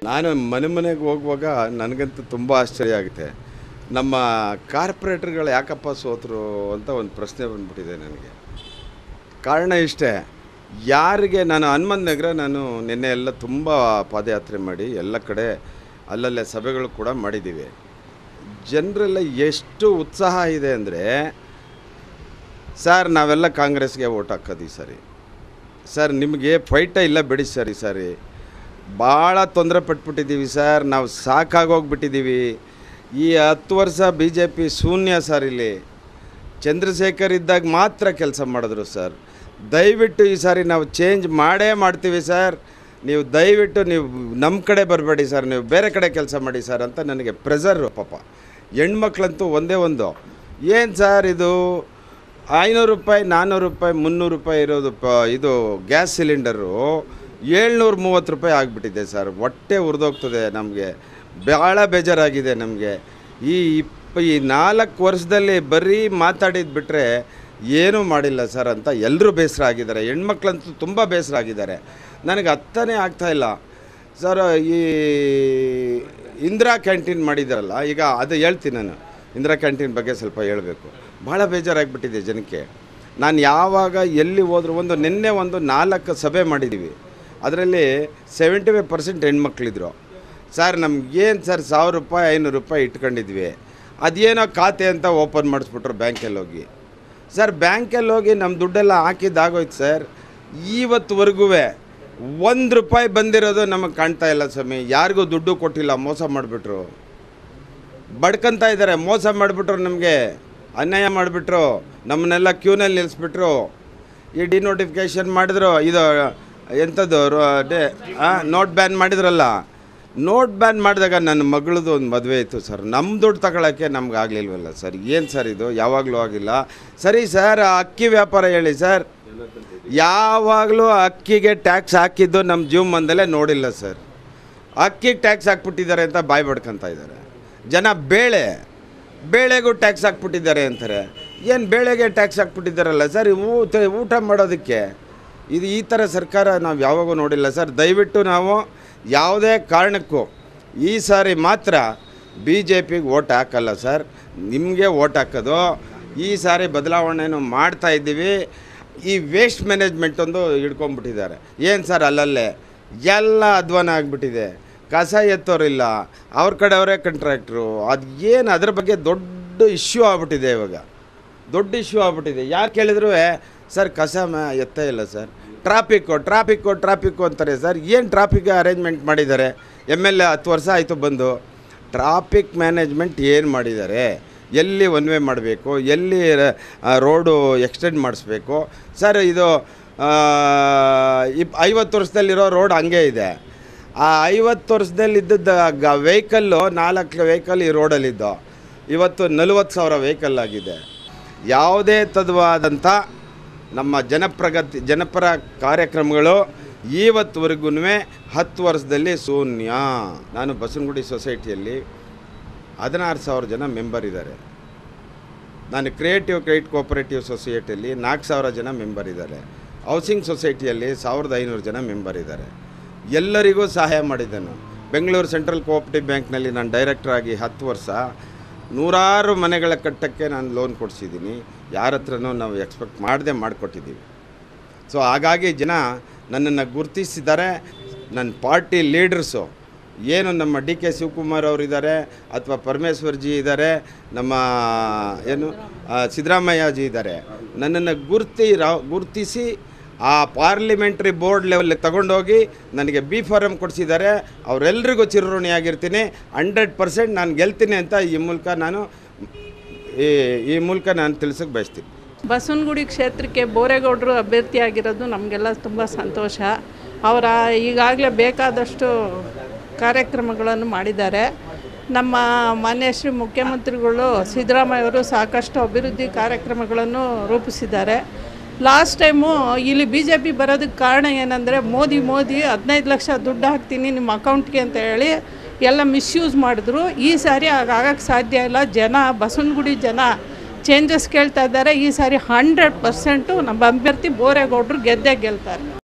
ನಾನು ಮನೆ ಮನೆಗೆ ಹೋಗುವಾಗ ನನಗಂತೂ ತುಂಬ ಆಶ್ಚರ್ಯ ಆಗುತ್ತೆ ನಮ್ಮ ಕಾರ್ಪೊರೇಟರ್ಗಳು ಯಾಕಪ್ಪ ಸೋತರು ಅಂತ ಒಂದು ಪ್ರಶ್ನೆ ಬಂದ್ಬಿಟ್ಟಿದೆ ನನಗೆ ಕಾರಣ ಇಷ್ಟೇ ಯಾರಿಗೆ ನಾನು ಹನುಮಂತ ನಗರ ನಾನು ನಿನ್ನೆ ಎಲ್ಲ ತುಂಬ ಪಾದಯಾತ್ರೆ ಮಾಡಿ ಎಲ್ಲ ಕಡೆ ಅಲ್ಲಲ್ಲೇ ಸಭೆಗಳು ಕೂಡ ಮಾಡಿದ್ದೀವಿ ಜನರೆಲ್ಲ ಎಷ್ಟು ಉತ್ಸಾಹ ಇದೆ ಅಂದರೆ ಸರ್ ನಾವೆಲ್ಲ ಕಾಂಗ್ರೆಸ್ಗೆ ಓಟ್ ಹಾಕೋದು ಈ ಸರಿ ಸರ್ ನಿಮಗೆ ಫೈಟ ಇಲ್ಲ ಬಿಡಿ ಸರ್ ಈ ಸಾರಿ ಭಾಳ ತೊಂದರೆ ಪಟ್ಬಿಟ್ಟಿದ್ದೀವಿ ಸರ್ ನಾವು ಸಾಕಾಗೋಗ್ಬಿಟ್ಟಿದ್ದೀವಿ ಈ ಹತ್ತು ವರ್ಷ ಬಿ ಜೆ ಪಿ ಶೂನ್ಯ ಸರ್ ಇಲ್ಲಿ ಚಂದ್ರಶೇಖರ್ ಇದ್ದಾಗ ಮಾತ್ರ ಕೆಲಸ ಮಾಡಿದ್ರು ಸರ್ ದಯವಿಟ್ಟು ಈ ಸಾರಿ ನಾವು ಚೇಂಜ್ ಮಾಡೇ ಮಾಡ್ತೀವಿ ಸರ್ ನೀವು ದಯವಿಟ್ಟು ನೀವು ನಮ್ಮ ಕಡೆ ಬರಬೇಡಿ ಸರ್ ನೀವು ಬೇರೆ ಕಡೆ ಕೆಲಸ ಮಾಡಿ ಸರ್ ಅಂತ ನನಗೆ ಪ್ರೆಸರು ಪಾಪ ಹೆಣ್ಮಕ್ಳಂತೂ ಒಂದೇ ಒಂದು ಏನು ಸರ್ ಇದು ಐನೂರು ರೂಪಾಯಿ ನಾನ್ನೂರು ರೂಪಾಯಿ ಮುನ್ನೂರು ರೂಪಾಯಿ ಇರೋದು ಪ ಇದು ಗ್ಯಾಸ್ ಸಿಲಿಂಡರು ಏಳ್ನೂರ ಮೂವತ್ತು ರೂಪಾಯಿ ಆಗಿಬಿಟ್ಟಿದೆ ಸರ್ ಹೊಟ್ಟೆ ಉರಿದೋಗ್ತದೆ ನಮಗೆ ಭಾಳ ಬೇಜಾರಾಗಿದೆ ನಮಗೆ ಈ ಇಪ್ಪ ಈ ನಾಲ್ಕು ವರ್ಷದಲ್ಲಿ ಬರೀ ಮಾತಾಡಿದ್ದು ಬಿಟ್ಟರೆ ಏನೂ ಮಾಡಿಲ್ಲ ಸರ್ ಅಂತ ಎಲ್ಲರೂ ಬೇಸರ ಆಗಿದ್ದಾರೆ ಹೆಣ್ಮಕ್ಳಂತೂ ತುಂಬ ಬೇಸರ ಆಗಿದ್ದಾರೆ ನನಗೆ ಅರ್ಥನೇ ಆಗ್ತಾಯಿಲ್ಲ ಸರ್ ಈ ಇಂದಿರಾ ಕ್ಯಾಂಟೀನ್ ಮಾಡಿದಾರಲ್ಲ ಈಗ ಅದು ಹೇಳ್ತೀನಿ ನಾನು ಇಂದಿರಾ ಕ್ಯಾಂಟೀನ್ ಬಗ್ಗೆ ಸ್ವಲ್ಪ ಹೇಳಬೇಕು ಭಾಳ ಬೇಜಾರಾಗಿಬಿಟ್ಟಿದೆ ಜನಕ್ಕೆ ನಾನು ಯಾವಾಗ ಎಲ್ಲಿ ಹೋದ್ರು ಒಂದು ನಿನ್ನೆ ಒಂದು ನಾಲ್ಕು ಸಭೆ ಮಾಡಿದ್ದೀವಿ ಅದರಲ್ಲಿ ಸೆವೆಂಟಿ ಫೈವ್ ಪರ್ಸೆಂಟ್ ಹೆಣ್ಮಕ್ಳಿದ್ರು ಸರ್ ನಮ್ಗೇನು ಸರ್ ಸಾವಿರ ರೂಪಾಯಿ ಐನೂರು ರೂಪಾಯಿ ಇಟ್ಕೊಂಡಿದ್ವಿ ಅದೇನೋ ಖಾತೆ ಅಂತ ಓಪನ್ ಮಾಡಿಸ್ಬಿಟ್ರು ಬ್ಯಾಂಕಲ್ಲಿ ಹೋಗಿ ಸರ್ ಬ್ಯಾಂಕಲ್ಲಿ ಹೋಗಿ ನಮ್ಮ ದುಡ್ಡೆಲ್ಲ ಹಾಕಿದ್ದಾಗೋಯ್ತು ಸರ್ ಇವತ್ತುವರೆಗೂ ಒಂದು ರೂಪಾಯಿ ಬಂದಿರೋದು ನಮಗೆ ಕಾಣ್ತಾ ಇಲ್ಲ ಸ್ವಾಮಿ ಯಾರಿಗೂ ದುಡ್ಡು ಕೊಟ್ಟಿಲ್ಲ ಮೋಸ ಮಾಡಿಬಿಟ್ರು ಬಡ್ಕೊಂತ ಇದ್ದಾರೆ ಮೋಸ ಮಾಡಿಬಿಟ್ರು ನಮಗೆ ಅನ್ಯಾಯ ಮಾಡಿಬಿಟ್ರು ನಮ್ಮನ್ನೆಲ್ಲ ಕ್ಯೂನಲ್ಲಿ ನಿಲ್ಲಿಸ್ಬಿಟ್ರು ಈ ಡಿನೋಟಿಫಿಕೇಷನ್ ಮಾಡಿದ್ರು ಇದು ಎಂಥದ್ದು ರೋ- ಡೇ ನೋಟ್ ಬ್ಯಾನ್ ಮಾಡಿದ್ರಲ್ಲ ನೋಟ್ ಬ್ಯಾನ್ ಮಾಡಿದಾಗ ನನ್ನ ಮಗಳದು ಒಂದು ಮದುವೆ ಇತ್ತು ಸರ್ ನಮ್ಮ ದುಡ್ಡು ತಗೊಳ್ಳೋಕ್ಕೆ ನಮ್ಗೆ ಆಗಲಿಲ್ವಲ್ಲ ಸರ್ ಏನು ಸರ್ ಇದು ಯಾವಾಗಲೂ ಆಗಿಲ್ಲ ಸರಿ ಸರ್ ಆ ಅಕ್ಕಿ ವ್ಯಾಪಾರ ಹೇಳಿ ಸರ್ ಯಾವಾಗಲೂ ಅಕ್ಕಿಗೆ ಟ್ಯಾಕ್ಸ್ ಹಾಕಿದ್ದು ನಮ್ಮ ಜೀವಮಾನದಲ್ಲೇ ನೋಡಿಲ್ಲ ಸರ್ ಅಕ್ಕಿಗೆ ಟ್ಯಾಕ್ಸ್ ಹಾಕ್ಬಿಟ್ಟಿದ್ದಾರೆ ಅಂತ ಬಾಯ್ ಬಡ್ಕೊತಾ ಇದ್ದಾರೆ ಜನ ಬೇಳೆ ಬೇಳೆಗೂ ಟ್ಯಾಕ್ಸ್ ಹಾಕ್ಬಿಟ್ಟಿದ್ದಾರೆ ಅಂತಾರೆ ಏನು ಬೇಳೆಗೆ ಟ್ಯಾಕ್ಸ್ ಹಾಕ್ಬಿಟ್ಟಿದ್ದಾರಲ್ಲ ಸರ್ ಊಟ ಊಟ ಮಾಡೋದಕ್ಕೆ ಇದು ಈ ಥರ ಸರ್ಕಾರ ನಾವು ಯಾವಾಗೂ ನೋಡಿಲ್ಲ ಸರ್ ದಯವಿಟ್ಟು ನಾವು ಯಾವುದೇ ಕಾರಣಕ್ಕೂ ಈ ಸಾರಿ ಮಾತ್ರ ಬಿ ಜೆ ಪಿಗೆ ಓಟ್ ಹಾಕಲ್ಲ ಸರ್ ನಿಮಗೆ ಓಟ್ ಹಾಕೋದು ಈ ಸಾರಿ ಬದಲಾವಣೆಯನ್ನು ಮಾಡ್ತಾ ಇದ್ದೀವಿ ಈ ವೇಸ್ಟ್ ಮ್ಯಾನೇಜ್ಮೆಂಟ್ ಒಂದು ಹಿಡ್ಕೊಂಡ್ಬಿಟ್ಟಿದ್ದಾರೆ ಏನು ಸರ್ ಅಲ್ಲಲ್ಲೇ ಎಲ್ಲ ಅಧ್ವಾನ ಆಗಿಬಿಟ್ಟಿದೆ ಕಸ ಎತ್ತೋರಿಲ್ಲ ಅವ್ರ ಕಡೆ ಅವರೇ ಕಾಂಟ್ರಾಕ್ಟ್ರು ಅದು ಏನು ಅದ್ರ ಬಗ್ಗೆ ದೊಡ್ಡ ಇಶ್ಯೂ ಆಗ್ಬಿಟ್ಟಿದೆ ಇವಾಗ ದೊಡ್ಡ ಇಶ್ಯೂ ಆಗ್ಬಿಟ್ಟಿದೆ ಯಾರು ಕೇಳಿದ್ರು ಸರ್ ಕಸ ಮ ಎತ್ತ ಇಲ್ಲ ಸರ್ ಟ್ರಾಫಿಕ್ಕು ಟ್ರಾಫಿಕ್ಕು ಟ್ರಾಫಿಕ್ಕು ಅಂತಾರೆ ಸರ್ ಏನು ಟ್ರಾಫಿಕ್ ಅರೇಂಜ್ಮೆಂಟ್ ಮಾಡಿದ್ದಾರೆ ಎಮ್ ಎಲ್ ಎ ಹತ್ತು ವರ್ಷ ಆಯಿತು ಬಂದು ಟ್ರಾಫಿಕ್ ಮ್ಯಾನೇಜ್ಮೆಂಟ್ ಏನು ಮಾಡಿದ್ದಾರೆ ಎಲ್ಲಿ ಒನ್ ವೇ ಮಾಡಬೇಕು ಎಲ್ಲಿ ಆ, ರೋಡು ಎಕ್ಸ್ಟೆಂಡ್ ಮಾಡಿಸ್ಬೇಕು ಸರ್ ಇದು ಆ, ಇಪ್ ಐವತ್ತು ವರ್ಷದಲ್ಲಿರೋ ರೋಡ್ ಹಂಗೆ ಇದೆ ಆ ಐವತ್ತು ವರ್ಷದಲ್ಲಿ ಇದ್ದದ್ದು ಗ ವೆಹಿಕಲ್ಲು ನಾಲ್ಕು ವೆಹಿಕಲ್ ಈ ರೋಡಲ್ಲಿದ್ದು ಇವತ್ತು ನಲವತ್ತು ಸಾವಿರ ವೆಹಿಕಲ್ ಆಗಿದೆ ಯಾವುದೇ ತದ್ವಾದಂಥ ನಮ್ಮ ಜನಪ್ರಗತಿ ಜನಪರ ಕಾರ್ಯಕ್ರಮಗಳು ಇವತ್ತುವರೆಗೂ ಹತ್ತು ವರ್ಷದಲ್ಲಿ ಶೂನ್ಯ ನಾನು ಬಸವನಗುಡಿ ಸೊಸೈಟಿಯಲ್ಲಿ ಹದಿನಾರು ಸಾವಿರ ಜನ ಮೆಂಬರ್ ಇದ್ದಾರೆ ನಾನು ಕ್ರಿಯೇಟಿವ್ ಕ್ರೆಡಿಟ್ ಕೋಪರೇಟಿವ್ ಸೊಸೈಟಿಯಲ್ಲಿ ನಾಲ್ಕು ಸಾವಿರ ಜನ ಮೆಂಬರ್ ಇದ್ದಾರೆ ಹೌಸಿಂಗ್ ಸೊಸೈಟಿಯಲ್ಲಿ ಸಾವಿರದ ಐನೂರು ಜನ ಮೆಂಬರ್ ಇದ್ದಾರೆ ಎಲ್ಲರಿಗೂ ಸಹಾಯ ಮಾಡಿದ್ದೆನು ಬೆಂಗಳೂರು ಸೆಂಟ್ರಲ್ ಕೋಆಪರೇಟಿವ್ ಬ್ಯಾಂಕ್ನಲ್ಲಿ ನಾನು ಡೈರೆಕ್ಟರ್ ಆಗಿ ಹತ್ತು ವರ್ಷ ನೂರಾರು ಮನೆಗಳ ಕಟ್ಟಕ್ಕೆ ನಾನು ಲೋನ್ ಕೊಡಿಸಿದ್ದೀನಿ ಯಾರ ಹತ್ರನೂ ನಾವು ಎಕ್ಸ್ಪೆಕ್ಟ್ ಮಾಡದೆ ಮಾಡಿಕೊಟ್ಟಿದ್ದೀವಿ ಸೊ ಹಾಗಾಗಿ ಜನ ನನ್ನನ್ನು ಗುರುತಿಸಿದ್ದಾರೆ ನನ್ನ ಪಾರ್ಟಿ ಲೀಡರ್ಸು ಏನು ನಮ್ಮ ಡಿ ಕೆ ಶಿವಕುಮಾರ್ ಅವರಿದ್ದಾರೆ ಅಥವಾ ಪರಮೇಶ್ವರ್ಜಿ ಇದ್ದಾರೆ ನಮ್ಮ ಏನು ಆ, ಸಿದ್ದರಾಮಯ್ಯಜಿ ಇದ್ದಾರೆ ನನ್ನನ್ನು ಗುರ್ತಿ ರಾ ಗುರುತಿಸಿ ಆ ಪಾರ್ಲಿಮೆಂಟ್ರಿ ಬೋರ್ಡ್ ಲೆವೆಲ್ಗೆ ತಗೊಂಡೋಗಿ ನನಗೆ ಬಿ ಫಾರಮ್ ಕೊಡಿಸಿದ್ದಾರೆ ಅವರೆಲ್ಲರಿಗೂ ಚಿರಋಣಿಯಾಗಿರ್ತೀನಿ ಹಂಡ್ರೆಡ್ ಪರ್ಸೆಂಟ್ ನಾನು ಗೆಲ್ತೀನಿ ಅಂತ ಈ ಮೂಲಕ ನಾನು ಈ ಈ ಮೂಲಕ ನಾನು ತಿಳಿಸೋಕೆ ಬಯಸ್ತೀನಿ ಬಸವನಗುಡಿ ಕ್ಷೇತ್ರಕ್ಕೆ ಬೋರೇಗೌಡರು ಅಭ್ಯರ್ಥಿಯಾಗಿರೋದು ನಮಗೆಲ್ಲ ತುಂಬ ಸಂತೋಷ ಅವರ ಈಗಾಗಲೇ ಬೇಕಾದಷ್ಟು ಕಾರ್ಯಕ್ರಮಗಳನ್ನು ಮಾಡಿದ್ದಾರೆ ನಮ್ಮ ಮಾನ್ಯ ಶ್ರೀ ಮುಖ್ಯಮಂತ್ರಿಗಳು ಸಿದ್ದರಾಮಯ್ಯವರು ಸಾಕಷ್ಟು ಅಭಿವೃದ್ಧಿ ಕಾರ್ಯಕ್ರಮಗಳನ್ನು ರೂಪಿಸಿದ್ದಾರೆ ಲಾಸ್ಟ್ ಟೈಮು ಇಲ್ಲಿ ಬಿ ಜೆ ಪಿ ಬರೋದಕ್ಕೆ ಕಾರಣ ಏನಂದರೆ ಮೋದಿ ಮೋದಿ ಹದಿನೈದು ಲಕ್ಷ ದುಡ್ಡು ಹಾಕ್ತೀನಿ ನಿಮ್ಮ ಅಕೌಂಟ್ಗೆ ಅಂತ ಹೇಳಿ ಎಲ್ಲ ಮಿಸ್ಯೂಸ್ ಮಾಡಿದ್ರು ಈ ಸಾರಿ ಆಗಕ್ಕೆ ಸಾಧ್ಯ ಇಲ್ಲ ಜನ ಬಸವನಗುಡಿ ಜನ ಚೇಂಜಸ್ ಕೇಳ್ತಾ ಇದ್ದಾರೆ ಈ ಸಾರಿ ಹಂಡ್ರೆಡ್ ಪರ್ಸೆಂಟು ನಮ್ಮ ಅಭ್ಯರ್ಥಿ ಬೋರೇಗೌಡರು ಗೆದ್ದೇ ಗೆಲ್ತಾರೆ